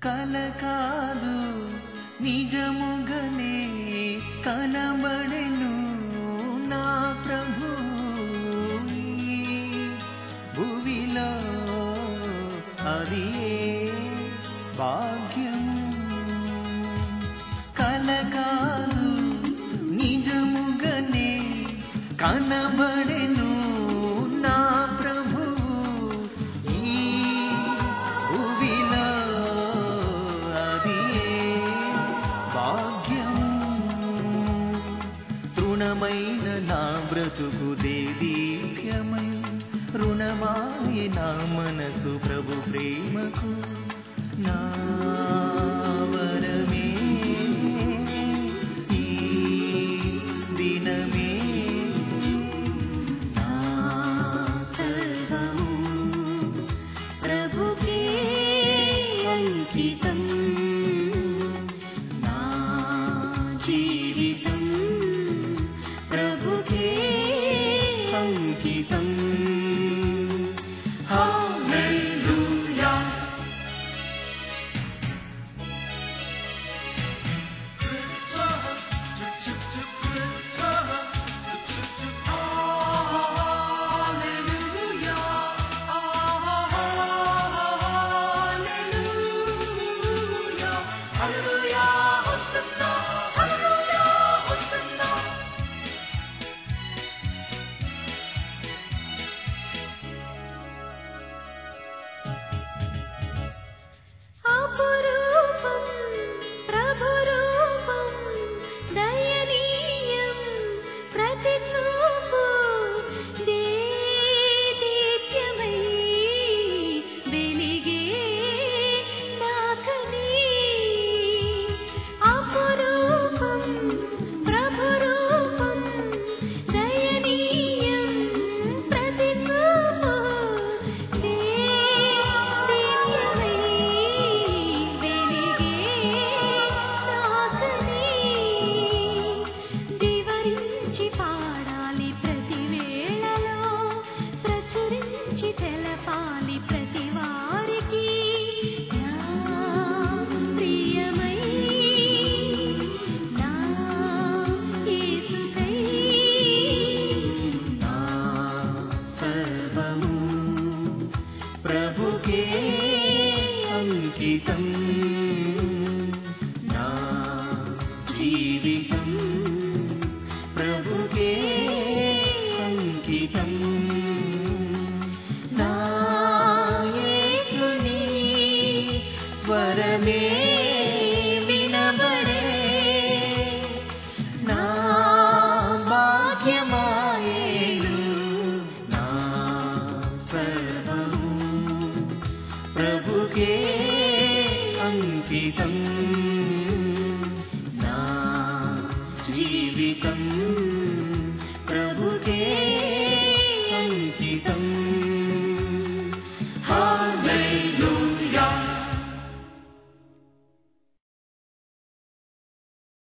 కలకాదు నిజముగనే కనబడెను నా ప్రభు ఈ భువిలో అది భాగ్యము కలకాదు నిజముగనే కనబడెను నా ప్రభు ఈ భువిలో అది భాగ్యము తృణమైన నా బ్రతుకు దేదీప్యమై రుణమాయ నా మనసు ప్రభు ప్రేమకు నా వరమే ఈ దినమే నా సర్వము ప్రభుకే అంకితం నా జీవితం ప్రభుకే అంకితం హల్లెలూయా అపురూపం ప్రభురూపం దయనీయం ప్రతిచూపు దేదీప్యమై వెలిగే నాకని అపురూపం ప్రభురూపం దయనీయం ప్రతిచూపు దేదీప్యమై వెలిగే నాకని వివరించి పాడాలి ప్రతి వేళలో ప్రచురించి తెలపాలి ప్రతి వారికి నా ప్రియమై నా యేసుకై నా సర్వము ప్రభుకే అంకితం నా జీవితం ప్రభుకే అంకితం నా యేసుని స్వరమే వినబడే నా భాగ్యమాయేను నా సర్వము ప్రభుకే అంకితం